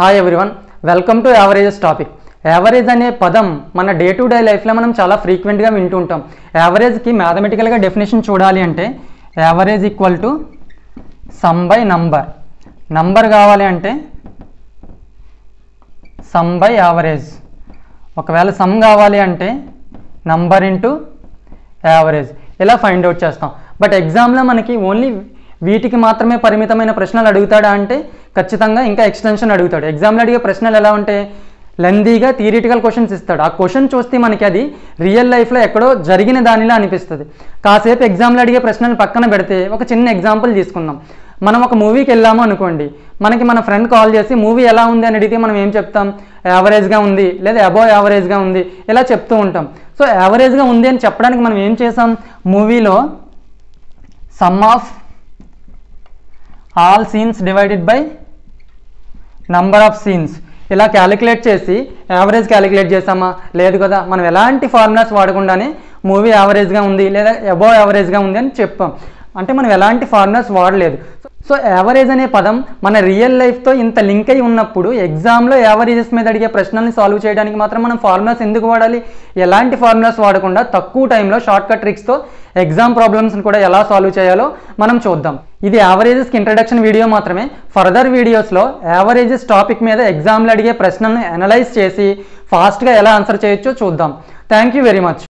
hi everyone welcome to averages topic average అనే పదం మన డే టు డే లైఫ్లో మనం చాలా ఫ్రీక్వెంట్గా వింటూ ఉంటాం యావరేజ్కి మ్యాథమెటికల్గా డెఫినేషన్ చూడాలి అంటే average equal to sum by number number కావాలి అంటే సమ్ బై యావరేజ్ ఒకవేళ సమ్ కావాలి అంటే నంబర్ ఇంటూ యావరేజ్ ఇలా ఫైండ్ అవుట్ చేస్తాం బట్ ఎగ్జామ్లో మనకి ఓన్లీ వీటికి మాత్రమే పరిమితమైన ప్రశ్నలు అడుగుతాడా అంటే ఖచ్చితంగా ఇంకా ఎక్స్టెన్షన్ అడుగుతాడు ఎగ్జామ్లో అడిగే ప్రశ్నలు ఎలా ఉంటే లెందీగా థియరిటికల్ క్వశ్చన్స్ ఇస్తాడు ఆ క్వశ్చన్ చూస్తే మనకి అది రియల్ లైఫ్లో ఎక్కడో జరిగిన దానిలా అనిపిస్తుంది కాసేపు ఎగ్జామ్లో అడిగే ప్రశ్నలు పక్కన పెడితే ఒక చిన్న ఎగ్జాంపుల్ తీసుకుందాం మనం ఒక మూవీకి వెళ్ళాము అనుకోండి మనకి మన ఫ్రెండ్ కాల్ చేసి మూవీ ఎలా ఉంది అని అడిగితే మనం ఏం చెప్తాం యావరేజ్గా ఉంది లేదా అబోవ్ యావరేజ్గా ఉంది ఇలా చెప్తూ ఉంటాం సో యావరేజ్గా ఉంది అని చెప్పడానికి మనం ఏం చేసాం మూవీలో sum of all scenes divided by number of scenes ఇలా క్యాలిక్యులేట్ చేసి యావరేజ్ క్యాలిక్యులేట్ చేసామా లేదు కదా మనం ఎలాంటి ఫార్ములాస్ వాడకుండానే మూవీ యావరేజ్గా ఉంది లేదా అబోవ్ యావరేజ్గా ఉంది అని చెప్పాం అంటే మనం ఎలాంటి ఫార్ములాస్ వాడలేదు సో యావరేజ్ అనే పదం మన రియల్ లైఫ్తో ఇంత లింక్ అయి ఉన్నప్పుడు ఎగ్జామ్లో యావరేజెస్ మీద అడిగే ప్రశ్నల్ని సాల్వ్ చేయడానికి మాత్రం మనం ఫార్ములాస్ ఎందుకు వాడాలి ఎలాంటి ఫార్ములాస్ వాడకుండా తక్కువ టైంలో షార్ట్ కట్ ట్రిక్స్తో ఎగ్జామ్ ప్రాబ్లమ్స్ని కూడా ఎలా సాల్వ్ చేయాలో మనం చూద్దాం ఇది యావరేజెస్కి ఇంట్రడక్షన్ వీడియో మాత్రమే ఫర్దర్ వీడియోస్లో యావరేజెస్ టాపిక్ మీద ఎగ్జామ్లో అడిగే ప్రశ్నలను అనలైజ్ చేసి ఫాస్ట్గా ఎలా ఆన్సర్ చేయొచ్చో చూద్దాం థ్యాంక్ యూ వెరీ మచ్